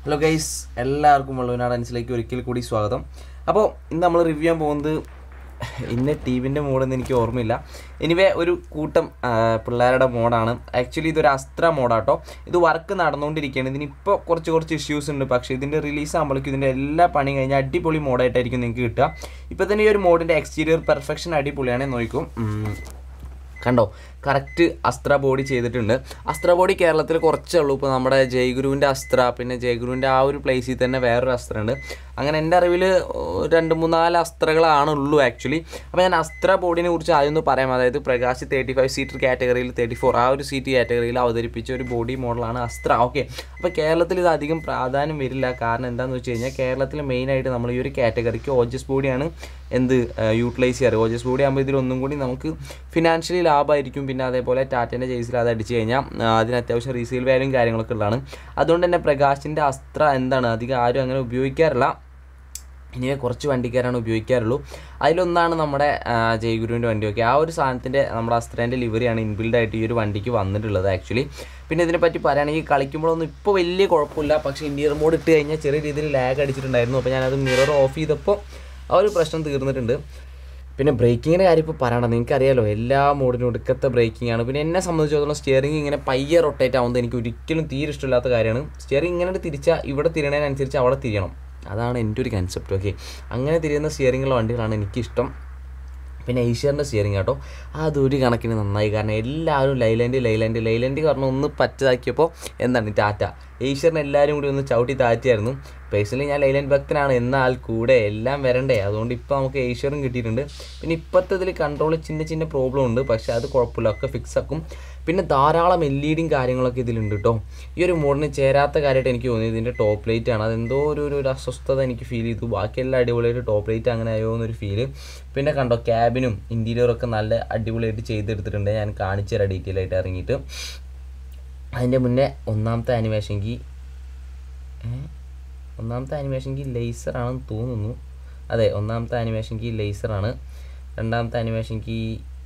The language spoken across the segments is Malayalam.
ഹലോ ഗൈസ് എല്ലാവർക്കും വള്ളുവനാട് അൻസിലേക്ക് ഒരിക്കൽ കൂടി സ്വാഗതം അപ്പോൾ ഇന്ന് നമ്മൾ റിവ്യൂ ചെയ്യാൻ പോകുന്നത് ഇന്ന് ടീമിൻ്റെ മോഡെന്ന് എനിക്ക് ഓർമ്മയില്ല എനിവേ ഒരു കൂട്ടം ആ, പിള്ളേരുടെ മോഡാണ് ആക്ച്വലി ഇതൊരു അസ്ത്ര മോഡാട്ടോ ഇത് വർക്ക് നടന്നുകൊണ്ടിരിക്കുകയാണ് ഇതിനിപ്പോൾ കുറച്ച് കുറച്ച് ഇഷ്യൂസ് ഉണ്ട് പക്ഷേ ഇതിൻ്റെ റിലീസ് ആകുമ്പോഴേക്കും ഇതിൻ്റെ എല്ലാ പണിയും കഴിഞ്ഞാൽ അടിപൊളി മോഡായിട്ടായിരിക്കും നിങ്ങൾക്ക് കിട്ടുക ഇപ്പോൾ തന്നെ ഈ ഒരു മോഡിൻ്റെ എക്സ്റ്റീരിയർ പെർഫെക്ഷൻ അടിപൊളിയാണ് നോക്കും കണ്ടോ കറക്റ്റ് അസ്ത്ര ബോഡി ചെയ്തിട്ടുണ്ട് അസ്ത്ര ബോഡി കേരളത്തിൽ കുറച്ചേ ഉള്ളൂ ഇപ്പോൾ നമ്മുടെ ജയഗുരുവിൻ്റെ അസ്ത്ര പിന്നെ ജയഗുരുവിൻ്റെ ആ ഒരു പ്ലേസിൽ തന്നെ വേറൊരു അസ്ത്ര ഉണ്ട് അങ്ങനെ എൻ്റെ അറിവിൽ രണ്ട് മൂന്നാല് അസ്ത്രങ്ങളാണ് ഉള്ളൂ ആക്ച്വലി അപ്പോൾ ഞാൻ അസ്ത്ര ബോഡിനെ കുറിച്ച് ആദ്യം ഒന്ന് പറയാം അതായത് പ്രകാശ് തേർട്ടി ഫൈവ് സീറ്റർ കാറ്റഗറിയിൽ തേർട്ടി ഫോർ ആ ഒരു സീറ്റ് കാറ്റഗറിയിൽ അവതരിപ്പിച്ച ഒരു ബോഡി മോഡലാണ് അസ്ത്ര ഓക്കെ അപ്പോൾ കേരളത്തിൽ ഇത് അധികം പ്രാധാന്യം വരില്ല കാരണം എന്താണെന്ന് വെച്ച് കഴിഞ്ഞാൽ കേരളത്തിൽ മെയിനായിട്ട് നമ്മൾ ഈ ഒരു കാറ്റഗറിക്ക് ഓജസ് ബോഡിയാണ് എന്ത് യൂട്ടിലൈസ് ചെയ്യാറ് ഓജസ് ബോഡി ആകുമ്പോൾ ഇതിലൊന്നും കൂടി നമുക്ക് ഫിനാൻഷ്യലി ലാഭമായിരിക്കും പിന്നെ അതേപോലെ ടാറ്റേൻ്റെ ജേസിൽ അത് അടിച്ച് കഴിഞ്ഞാൽ ആ, അതിന് അത്യാവശ്യം റീസെയിൽ വാല്യൂയും കാര്യങ്ങളൊക്കെ ഉള്ളതാണ് അതുകൊണ്ട് തന്നെ പ്രകാശിൻ്റെ അസ്ത്ര എന്താണ് അധികം ആരും അങ്ങനെ ഉപയോഗിക്കാറില്ല ഇനി കുറച്ച് വണ്ടിക്കാരാണ് ഉപയോഗിക്കാറുള്ളൂ അതിലൊന്നാണ് നമ്മുടെ ആ, ജയഗുരുവിൻ്റെ വണ്ടി ഓക്കെ ആ ഒരു സാധനത്തിൻ്റെ നമ്മുടെ അസ്ത്രേൻ്റെ ലിവറിയാണ് ഇൻബിൽഡ് ആയിട്ട് ഈ ഒരു വണ്ടിക്ക് വന്നിട്ടുള്ളത് ആക്ച്വലി പിന്നെ ഇതിനെപ്പറ്റി പറയുകയാണെങ്കിൽ കളിക്കുമ്പോഴൊന്നും ഇപ്പോൾ വലിയ കുഴപ്പമില്ല പക്ഷേ ഇന്ത്യർ മോഡ് ഇട്ട് കഴിഞ്ഞാൽ ചെറിയ രീതിയിൽ ലാഗ് അടിച്ചിട്ടുണ്ടായിരുന്നു അപ്പോൾ ഞാനത് മിറർ ഓഫ് ചെയ്തപ്പോൾ ആ ഒരു പ്രശ്നം തീർന്നിട്ടുണ്ട് പിന്നെ ബ്രേക്കിങ്ങിൻ്റെ കാര്യം ഇപ്പോൾ പറയണം നിങ്ങൾക്കറിയാലോ എല്ലാ മോഡിനും ഒടുക്കത്തെ ബ്രേക്കിംഗ് ആണ് പിന്നെ എന്നെ സംബന്ധിച്ചിടത്തോളം സ്റ്റിയറിംഗ് ഇങ്ങനെ പയ്യെ റൊട്ടേറ്റ് ആവുന്നത് എനിക്ക് ഒരിക്കലും തീരെ ഇഷ്ടമില്ലാത്ത കാര്യമാണ് സ്റ്റിയറിംഗ് ഇങ്ങനെ തിരിച്ചാൽ ഇവിടെ തിരിയണതിനനുസരിച്ച് അവിടെ തിരിയണം അതാണ് എൻ്റെ ഒരു കൺസെപ്റ്റ് ഓക്കെ അങ്ങനെ തിരിയുന്ന സ്റ്റിയറിംഗുള്ള വണ്ടികളാണ് എനിക്കിഷ്ടം പിന്നെ ഏഷ്യറിൻ്റെ സ്റ്റിയറിംഗ് കേട്ടോ അതൊരു കണക്കിന് നന്നായി കാരണം എല്ലാവരും ലൈലാൻഡ് ലൈലാൻഡ് ലൈലാൻഡ് കാരണം ഒന്ന് പറ്റതാക്കിയപ്പോൾ എന്താണ് ടാറ്റ ഏഷ്യറിന് എല്ലാവരും കൂടി ഒന്ന് ചവിട്ടി താറ്റിയായിരുന്നു പേഴ്സണലി ഞാൻ ലൈലാൻഡ് ഭക്തനാണ് എന്നാൽ കൂടെ എല്ലാം വരണ്ടേ അതുകൊണ്ട് ഇപ്പോൾ നമുക്ക് ഏഷ്യറും കിട്ടിയിട്ടുണ്ട് പിന്നെ ഇപ്പോഴത്തെ ഇതിൽ കൺട്രോൾ ചിന്ന ചിന്ന പ്രോബ്ലം ഉണ്ട് പക്ഷേ അത് കുഴപ്പമില്ല ഒക്കെ ഫിക്സ് ആക്കും പിന്നെ ധാരാളം എൽ ഇ ഡിയും കാര്യങ്ങളൊക്കെ ഇതിലുണ്ട് കേട്ടോ ഈ ഒരു മോഡിന് ചേരാത്ത കാര്യമായിട്ട് എനിക്ക് തോന്നി ഇതിൻ്റെ ടോപ്പ് ലൈറ്റ് ആണ് അതെന്തോ ഒരു ഒരു ഒരു അസ്വസ്ഥത എനിക്ക് ഫീൽ ചെയ്തു ബാക്കിയെല്ലാം അടിപൊളിയായിട്ട് ടോപ്പ് ലൈറ്റ് അങ്ങനെ ആയോ എന്നൊരു ഫീല് പിന്നെ കണ്ടോ ക്യാബിനും ഇൻറ്റീരിയറൊക്കെ നല്ല അടിപൊളിയായിട്ട് ചെയ്തെടുത്തിട്ടുണ്ട് ഞാൻ കാണിച്ചു തരാം ഡീറ്റെയിൽ ആയിട്ട് ഇറങ്ങിയിട്ട് അതിൻ്റെ മുന്നേ ഒന്നാമത്തെ ആനിമേഷൻ കീ ഒന്നാമത്തെ ആനിമേഷൻ കീ ലേസറാണെന്ന് തോന്നുന്നു അതെ ഒന്നാമത്തെ ആനിമേഷൻ കീ ലേസറാണ് രണ്ടാമത്തെ ആനിമേഷൻ കീ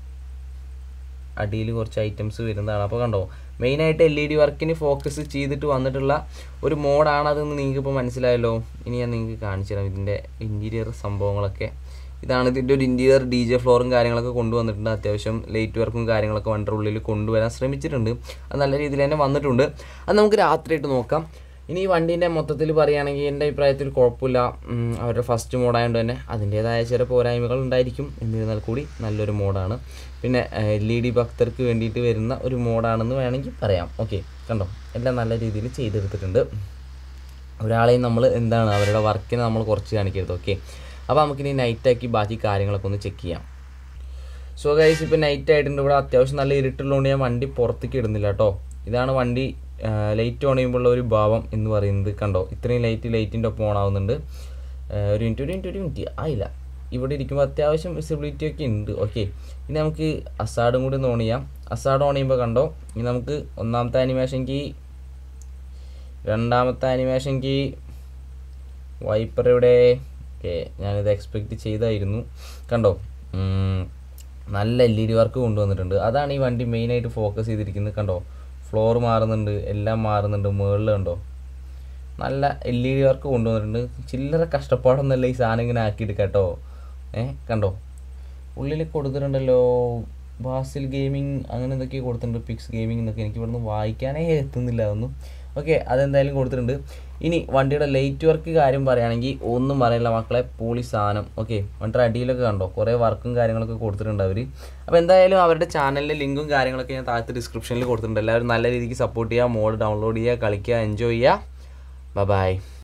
അടിയിൽ കുറച്ച് ഐറ്റംസ് വരുന്നതാണ് അപ്പോൾ കണ്ടോ മെയിനായിട്ട് എൽ ഇ ഡി വർക്കിന് ഫോക്കസ് ചെയ്തിട്ട് വന്നിട്ടുള്ള ഒരു മോഡാണ് അതെന്ന് നിങ്ങൾക്ക് ഇപ്പോൾ മനസ്സിലായല്ലോ ഇനി ഞാൻ നിങ്ങൾക്ക് കാണിച്ചു തരാം ഇതിൻ്റെ ഇൻറ്റീരിയർ സംഭവങ്ങളൊക്കെ ഇതാണ് ഇതിൻ്റെ ഒരു ഇൻറ്റീരിയർ ഡി ജെ ഫ്ലോറും കാര്യങ്ങളൊക്കെ കൊണ്ടുവന്നിട്ടുണ്ട് അത്യാവശ്യം ലൈറ്റ് വർക്കും കാര്യങ്ങളൊക്കെ വണ്ടിയുടെ ഉള്ളിൽ കൊണ്ടുവരാൻ ശ്രമിച്ചിട്ടുണ്ട് അത് നല്ല രീതിയിൽ തന്നെ വന്നിട്ടുണ്ട് അത് നമുക്ക് രാത്രിയായിട്ട് നോക്കാം ഇനി ഈ വണ്ടീൻ്റെ മൊത്തത്തിൽ പറയുകയാണെങ്കിൽ എൻ്റെ അഭിപ്രായത്തിൽ കുഴപ്പമില്ല ഉം, അവരുടെ ഫസ്റ്റ് മോഡായതുകൊണ്ട് തന്നെ അതിൻ്റേതായ ചില പോരായ്മകൾ ഉണ്ടായിരിക്കും എന്നിരുന്നാൽ കൂടി നല്ലൊരു മോഡാണ് പിന്നെ എൽ ഇ ഡി ഭക്തർക്ക് വേണ്ടിയിട്ട് വരുന്ന ഒരു മോഡാണെന്ന് വേണമെങ്കിൽ പറയാം ഓക്കെ കണ്ടോ എല്ലാം നല്ല രീതിയിൽ ചെയ്തെടുത്തിട്ടുണ്ട് ഒരാളെയും നമ്മൾ എന്താണ് അവരുടെ വർക്കിനെ നമ്മൾ കുറച്ച് കാണിക്കരുത് ഓക്കെ അപ്പോൾ നമുക്കിനി നൈറ്റാക്കി ബാക്കി കാര്യങ്ങളൊക്കെ ഒന്ന് ചെക്ക് ചെയ്യാം സോ ഗൈസ് ഇപ്പോൾ നൈറ്റ് ആയിട്ടുണ്ട് ഇവിടെ അത്യാവശ്യം നല്ല ഇരുട്ടുള്ളതുകൊണ്ട് ഞാൻ വണ്ടി പുറത്തേക്ക് ഇടുന്നില്ല കേട്ടോ ഇതാണ് വണ്ടി ലൈറ്റ് ഓൺ ചെയ്യുമ്പോൾ ഉള്ള ഒരു ഭാവം എന്ന് പറയുന്നത് കണ്ടോ ഇത്രയും ലൈറ്റ് ലൈറ്റിൻ്റെ ഒപ്പം ഓൺ ആവുന്നുണ്ട് ആ, ഒരു മിനിറ്റ് ഒരു മിനിറ്റ് ഒരു മിനിറ്റ് ആയില്ല ഇവിടെ ഇരിക്കുമ്പോൾ അത്യാവശ്യം വിസിബിലിറ്റി ഒക്കെ ഉണ്ട് ഓക്കെ ഇനി നമുക്ക് അസാഡും കൂടി ഒന്ന് ഓൺ ചെയ്യാം അസാഡ് ഓൺ ചെയ്യുമ്പോൾ കണ്ടോ ഇനി നമുക്ക് ഒന്നാമത്തെ ആനിമേഷൻ കീ രണ്ടാമത്തെ ആനിമേഷൻ കീ വൈപ്പർ ഇവിടെ ഓക്കെ ഞാനിത് എക്സ്പെക്റ്റ് ചെയ്തായിരുന്നു കണ്ടോ ഉം, നല്ല എൽ ഇ ഡി വർക്ക് കൊണ്ടുവന്നിട്ടുണ്ട് അതാണ് ഈ വണ്ടി മെയിനായിട്ട് ഫോക്കസ് ചെയ്തിരിക്കുന്നത് കണ്ടോ ഫ്ലോർ മാറുന്നുണ്ട് എല്ലാം മാറുന്നുണ്ട് മുകളിൽ കണ്ടോ നല്ല എൽ ഇ ഡി വർക്ക് കൊണ്ടുവന്നിട്ടുണ്ട് ചില്ലറ കഷ്ടപ്പാടൊന്നുമല്ല ഈ സാധനം ഇങ്ങനെ ആക്കിയെടുക്കാം കേട്ടോ ഏ കണ്ടോ ഉള്ളിൽ കൊടുത്തിട്ടുണ്ടല്ലോ ബാസിൽ ഗെയിമിംഗ് അങ്ങനെ എന്തൊക്കെയോ കൊടുത്തിട്ടുണ്ട് പിക്സ് ഗെയിമിംഗ് എന്നൊക്കെ എനിക്ക് ഇവിടുന്ന് വായിക്കാനേ എത്തുന്നില്ല അതൊന്നും ഓക്കെ അതെന്തായാലും കൊടുത്തിട്ടുണ്ട് ഇനി വണ്ടിയുടെ ലൈറ്റ് വർക്ക് കാര്യം പറയുകയാണെങ്കിൽ ഒന്നും പറയില്ല മക്കളെ പോളി സാധനം ഓക്കെ വണ്ടിയുടെ അടിയിലൊക്കെ കണ്ടോ കുറേ വർക്കും കാര്യങ്ങളൊക്കെ കൊടുത്തിട്ടുണ്ട് അവർ അപ്പോൾ എന്തായാലും അവരുടെ ചാനലിലെ ലിങ്കും കാര്യങ്ങളൊക്കെ ഞാൻ താഴത്തെ ഡിസ്ക്രിപ്ഷനിൽ കൊടുത്തിട്ടുണ്ട് എല്ലാവരും നല്ല രീതിക്ക് സപ്പോർട്ട് ചെയ്യുക മോഡ് ഡൗൺലോഡ് ചെയ്യുക കളിക്കുക എൻജോയ് ചെയ്യുക ബൈ